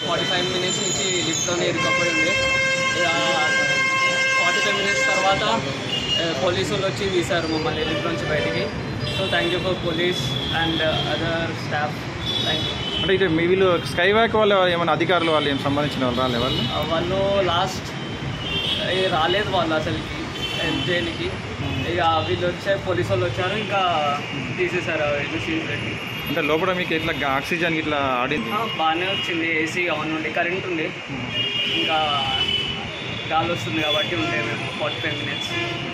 forty five minutes నుంచి లిఫ్ట్లోనే ఇరుకపోయి ఉంది ఇక ఫార్టీ ఫైవ్ మినిట్స్ తర్వాత ఆ, పోలీసు వాళ్ళు వచ్చి తీశారు మమ్మల్ని లిఫ్ట్ నుంచి బయటికి so thank you for police and other staff thank you అంటే ఇటు మీ వీళ్ళు స్కై వ్యాక్ వాళ్ళు ఏమైనా అధికారులు వాళ్ళు ఏం సంబంధించిన వాళ్ళు రాలే వాళ్ళు వాళ్ళు లాస్ట్ రాలేదు వాళ్ళు అసలుకి హెల్ప్ చేయడానికి ఇక వీళ్ళు వచ్చే పోలీసు వాళ్ళు వచ్చారు ఇంకా తీసేశారు ఇది సీన్ పెట్టి అంటే లోపల మీకు ఇట్లా ఆక్సిజన్ ఇట్లా ఆడింది ఆ, బాగానే వచ్చింది ఏసీ ఆన్ ఉండి కరెంట్ ఉంది ఇంకా గాలి వస్తుంది కాబట్టి ఉంటాయి మేము ఫార్టీ ఫైవ్ మినిట్స్